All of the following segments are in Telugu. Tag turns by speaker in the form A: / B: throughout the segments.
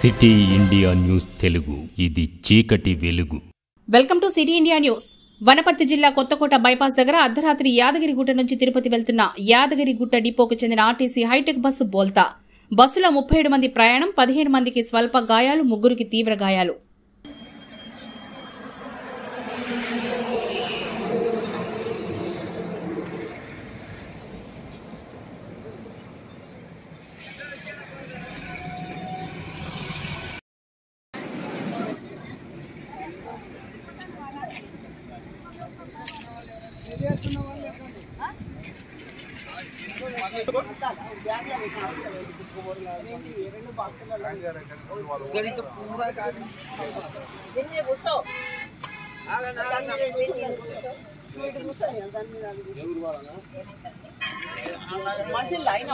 A: సిటీ ఇండియా న్యూస్ తెలుగు ఇది చీకటి వెలుగు
B: welcome to city India news Wanaparthy జిల్లా కొత్తకోట బైపాస్ దగ్గర అర్ధరాత్రి యాదగిరిగుట్ట నుంచి తిరుపతి వెళ్తున్న యాదగిరిగుట్ట డిపోకు చెందిన ఆర్టీసీ హైటెక్ బస్సు బోల్తా బస్సులో ముప్పై ఏడు మంది ప్రయాణం పదిహేను మందికి స్వల్ప గాయాలు ముగ్గురికి తీవ్ర గాయాలు
C: మంచి లైన్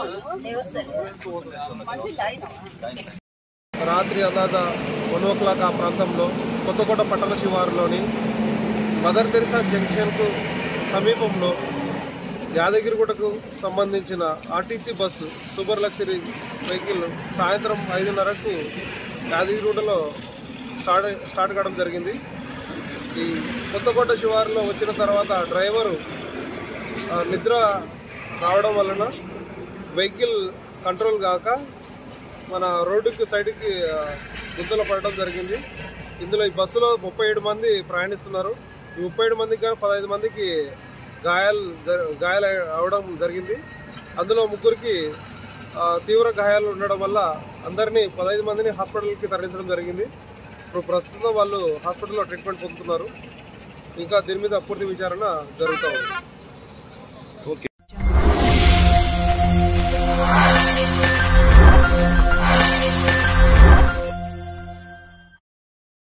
C: మంచి లైన్
D: రాత్రి అందాజ వన్ ఓ క్లాక్ ఆ ప్రాంతంలో కొత్తకోట పట్టణ శివారులోని మదర్ తెరిసా జంక్షన్కు సమీపంలో యాదగిరిగుట్టకు సంబంధించిన RTC bus super luxury vehicle సాయంత్రం ఐదున్నరకు యాదగిరిగుట్టలో స్టార్ట్ స్టార్ట్ కావడం జరిగింది ఈ కొత్తకోట శివారులో వచ్చిన తర్వాత డ్రైవరు ఆ, నిద్ర రావడం వలన వెహికల్ కంట్రోల్ కాక మన రోడ్డుకి సైడ్కి ఆ, గుంతలో పడడం జరిగింది ఇందులో ఈ బస్సులో ముప్పై ఏడు మంది ప్రయాణిస్తున్నారు ఈ ముప్పై ఏడు మందికి కానీ పదహైదు మందికి గాయాలు జ- గాయాలు అవడం జరిగింది అందులో ముగ్గురికి ఆ, తీవ్ర గాయాలు ఉండడం వల్ల అందరినీ పదహైదు మందిని హాస్పిటల్కి తరలించడం జరిగింది ఇప్పుడు ప్రస్తుతం వాళ్ళు హాస్పిటల్లో ట్రీట్మెంట్ పొందుతున్నారు ఇంకా దీని మీద పూర్తి విచారణ జరుగుతూ ఉంది